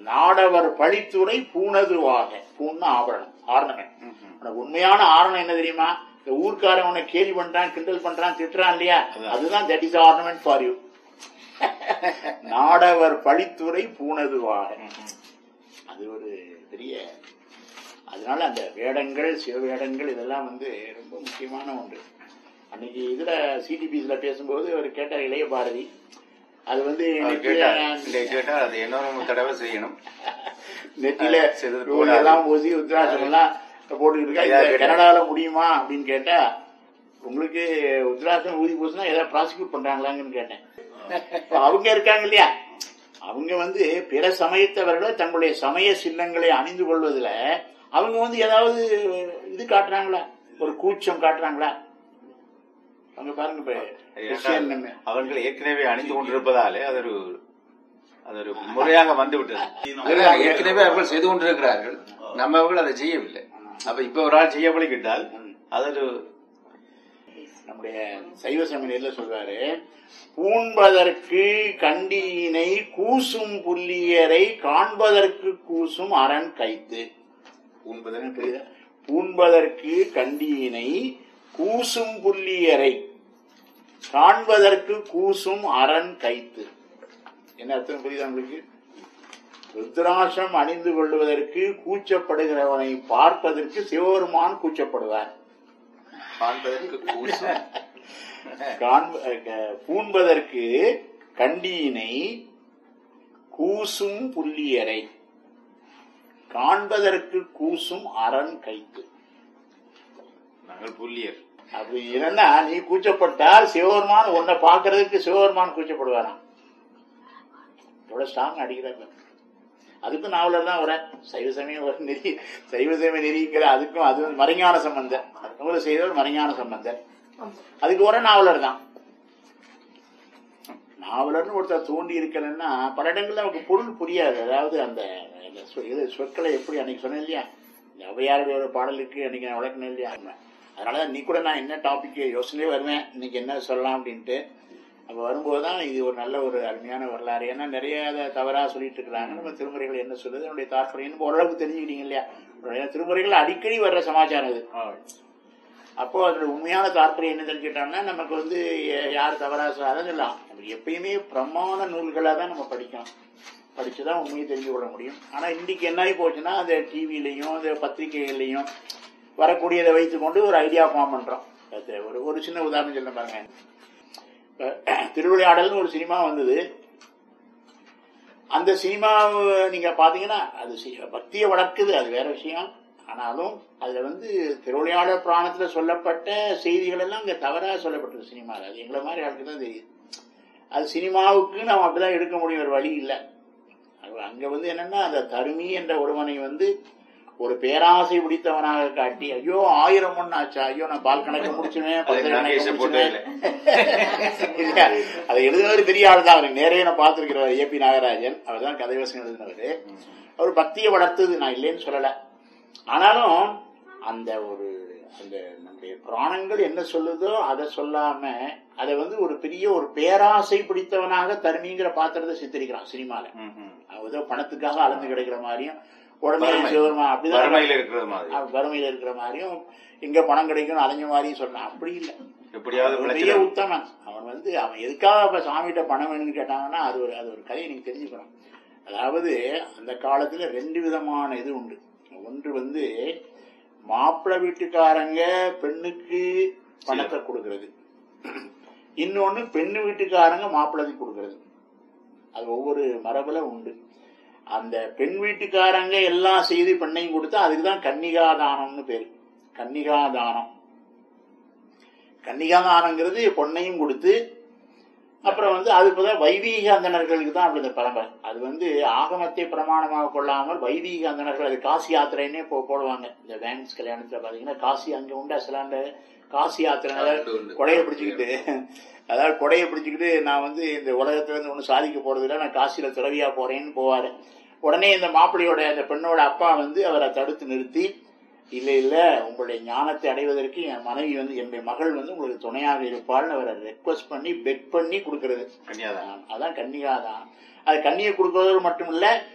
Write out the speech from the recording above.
நாடவர் பழித்துறை பூணதுவாக பூன்னா ஆபரணம் ஆர்னமெண்ட் உனக்கு உண்மையான ஆரணம் என்ன தெரியுமா இந்த ஊர்க்காரன் உன்னை கேலி பண்றான் கிண்டல் பண்றான் திட்டுறான் இல்லையா அதான். அதுதான் that is ornament for you நாடவர் பழித்துறை பூணதுவாக அது ஒரு பெரிய அதனால அந்த வேடங்கள் சிவ வேடங்கள் இதெல்லாம் வந்து ரொம்ப முக்கியமான ஒன்று அன்னைக்கு இதுல சிடிபிஸ்ல பேசும்போது அவர் கேட்டார் இளைய பாரதி அது வந்து அவர் இன்னைக்கு கேட்டார் நான் இல்லை கேட்டால் அது இன்னொரு தடவை செய்யணும் நெத்தில அது சிறிது நூல் போடாது. எல்லாம் ஊசி உத்ராசம் எல்லாம் போட்டுக்கிட்டு இருக்கா ஐயா இந்த கேட்டார். கனடால முடியுமா அப்படின்னு கேட்டா உங்களுக்கு உத்ராசம் ஊதி போச்சுன்னா ஏதாவது ப்ராசிக்யூட் பண்றாங்களாங்கன்னு கேட்டேன் இப்ப அவங்க இருக்காங்க இல்லையா அவங்க வந்து பிற சமயத்தவர்கள் தங்களுடைய சமய சின்னங்களை அணிந்து கொள்வதுல அவங்க வந்து ஏதாவது இது காட்டுறாங்களா ஒரு கூச்சம் காட்டுறாங்களா அவங்க பாருங்க இப்ப கிறிஸ்டியன் நம்ம. அவர்கள் ஏற்கனவே அணிந்து கொண்டிருப்பதாலே அது ஒரு அது ஒரு முறையாக வந்து விட்டது அதெல்லாம் ஏற்கனவே அவர்கள் செய்து கொண்டிருக்கிறார்கள் நம்ம அவர்கள் அதை செய்யவில்லை அப்ப இப்ப ஒரு ஆள் செய்ய பழகிட்டால் அது ஒரு நம்முடைய சைவ சமநிலையில சொல்றாரு பூண்பதற்கு கண்டியினை கூசும் புல்லியரை காண்பதற்கு கூசும் அரண் கைத்து பூண்பதற்கு புரியுதா பூண்பதற்கு கண்டியினை கூசும் புல்லியரை காண்பதற்கு கூசும் அரண் கைத்து என்ன அர்த்தம் புரியுதா உங்களுக்கு ருத்ராட்சம் அணிந்து கொள்வதற்கு கூச்சப்படுகிறவனை பார்ப்பதற்கு சிவபெருமான் கூச்சப்படுவார் காண்பதற்கு கூசம் காண்ப- அஹ் பூண்பதற்கு கண்டியினை கூசும் புல்லியரை காண்பதற்கு கூசும் அரண் கைத்து நாங்கள் புள்ளியர் அப்படி என்னன்னா நீ கூச்சப்பட்டால் சிவபெருமான் உன்னை பார்க்கறதுக்கு சிவபெருமான் கூச்சப்படுவாராம் எவ்வளவு ஸ்ட்ராங் அடிக்கிறாங்க அதுக்கும் நாவலர் தான் வர சைவ சமயம் ஒரு நெறி சைவ சமய நெறிங்கிற அதுக்கும் அது வந்து மறைஞான சம்பந்தர் நூலை செய்தவர் மறைஞான சம்பந்தர் அதுக்கு வர நாவலர் தான் நாவலர்னு ஒருத்தர் தோண்டி இருக்கிறேன்னா பல இடங்கள்ல அவருக்கு பொருள் புரியாது அதாவது அந்த அந்த சொ- இது சொற்களை எப்படி அன்னைக்கு சொன்னேன் இல்லையா இந்த ஔவையாருடைய பாடலுக்கு அன்னைக்கு நான் விளக்கணும் இல்லையா அதனாலதான் நீ கூட நான் என்ன டாபிக் யோசனையே வருவேன் இன்னைக்கு என்ன சொல்லலாம் அப்படின்ட்டு அப்ப வரும்போது தான் இது ஒரு நல்ல ஒரு அருமையான வரலாறு ஏன்னா நிறைய அதை தவறா சொல்லிட்டு இருக்கிறாங்க நம்ம திருமுறைகள் என்ன சொல்லுது என்னுடைய தாற்பயம் ஓரளவுக்கு தெரிஞ்சுக்கிட்டீங்க இல்லையா உடைய திருமுறைகள் அடிக்கடி வர்ற சமாச்சாரம் இது அப்போ அதோட உண்மையான தாற்பயம் என்ன தெரிஞ்சுக்கிட்டோம்னா நமக்கு வந்து ய- யார் தவறா சொ- அதான் சொல்லலாம் நம்ம எப்பயுமே பிரமாண நூல்களா தான் நம்ம படிக்கணும் படிச்சுதான் உண்மையை தெரிஞ்சு கொள்ள முடியும் ஆனா இன்னைக்கு என்ன ஆகி போச்சுன்னா அந்த டிவிலையும் அந்த பத்திரிகைகள்லையும் வரக்கூடியதை வைத்துக்கொண்டு ஒரு ஐடியா ஃபார்ம் பண்றோம் அது ஒரு ஒரு சின்ன உதாரணம் சொல்ல பாருங்க இப்ப திருவிளையாடல்னு ஒரு சினிமா வந்தது அந்த சினிமா நீங்க பாத்தீங்கன்னா அது சி- பக்தியை வளர்க்குது அது வேற விஷயம் ஆனாலும் அதுல வந்து திருவிளையாடல் புராணத்துல சொல்லப்பட்ட செய்திகள் எல்லாம் இங்க தவறா சொல்லப்பட்டது சினிமாவில் அது எங்களை மாதிரி ஆளுக்கு தான் தெரியுது அது சினிமாவுக்கு நம்ம அப்படிதான் எடுக்க முடியும் ஒரு வழி இல்லை அது அங்க வந்து என்னன்னா அந்த தருமி என்ற ஒருவனை வந்து ஒரு பேராசை பிடித்தவனாக காட்டி ஐயோ ஆயிரம் ஒண்ணு ஆச்சா ஐயோ நான் பால் கணக்கு முடிச்சுவேன் அது பத்து கணக்கு நாகேஷை போட்டே முடிச்சுவேன் இல்லையா? அதை எழுதுனவர் பெரிய ஆள் தான் அவருக்கு நேரே நான் பார்த்திருக்கிறவர் ஏ பி நாகராஜன் அவர் தான் கதை வசனம் எழுதினவர் அவர் பக்தியை வளர்த்தது நான் இல்லைன்னு சொல்லல ஆனாலும் அந்த ஒரு அந்த நம்முடைய புராணங்கள் என்ன சொல்லுதோ அதை சொல்லாம அதை வந்து ஒரு பெரிய ஒரு பேராசை பிடித்தவனாக தருமிங்கிற பாத்திரத்தை சித்தரிக்கிறான் சினிமால ம், ம். அவன் ஏதோ பணத்துக்காக அளந்து கிடைக்கிற மாதிரியும் உடனே வறுமை. சிவருமா அப்படிதான் வறுமையில இருக்கிறது மாதிரி அவன் வறுமையில இருக்கிற மாதிரியும் எங்க பணம் கிடைக்கும் அலைஞ்ச மாதிரியும் சொல்றான் அப்படி இல்லை எப்படியாவது அவன் பெரிய பிழைச்சிடணும். உத்தமன் அவன் வந்து அவன் எதுக்காக இப்ப சாமிகிட்ட பணம் வேணும்னு கேட்டாங்கன்னா அது ஒரு அது ஒரு கதையை நீங்க தெரிஞ்சுக்கணும் அதாவது அந்த காலத்துல ரெண்டு விதமான இது உண்டு ஒன்று வந்து மாப்பிள்ளை வீட்டுக்காரங்க பெண்ணுக்கு பணத்தை கொடுக்கறது இன்னொன்னு பெண்ணு வீட்டுக்காரங்க மாப்பிள்ளைக்கு கொடுக்கறது அது ஒவ்வொரு மரபுல உண்டு அந்த பெண் வீட்டுக்காரங்க எல்லாம் செய்து பெண்ணையும் கொடுத்தா அதுக்குதான் கன்னிகாதானம்னு பேரு கன்னிகாதானம் கன்னிகாதானங்கிறது பொண்ணையும் கொடுத்து அப்புறம் வந்து அது இப்பதான் வைதீக அந்தணர்களுக்கு தான் அப்படி இந்த பரம்பரை அது வந்து ஆகமத்தை பிரமாணமாக கொள்ளாமல் வைதீக அந்தணர்கள் அது காசி யாத்திரைன்னே போ போடுவாங்க இந்த வேன்ஸ் கல்யாணத்துல பாத்தீங்கன்னா காசி அங்க உண்டா சிலாண்ட காசி யாத்திரை அதாவது உண்டு, உண்டு. கொடையை பிடிச்சுக்கிட்டு அதாவது கொடையை பிடிச்சுக்கிட்டு நான் வந்து இந்த உலகத்துல இருந்து ஒன்றும் சாதிக்க போறது இல்லை நான் காசியில துறவியா போறேன்னு போவாரு உடனே இந்த மாப்பிள்ளையோட அந்த பெண்ணோட அப்பா வந்து அவரை தடுத்து நிறுத்தி இல்ல இல்ல உங்களுடைய ஞானத்தை அடைவதற்கு என் மனைவி வந்து என்னுடைய மகள் வந்து உங்களுக்கு துணையாக இருப்பாள்னு அவரை ரெக்வஸ்ட் பண்ணி பெட் பண்ணி கொடுக்கறது கன்னியாதானம் அதான் கன்னிகாதான் அது கன்னியை கொடுக்கறது மட்டும் இல்ல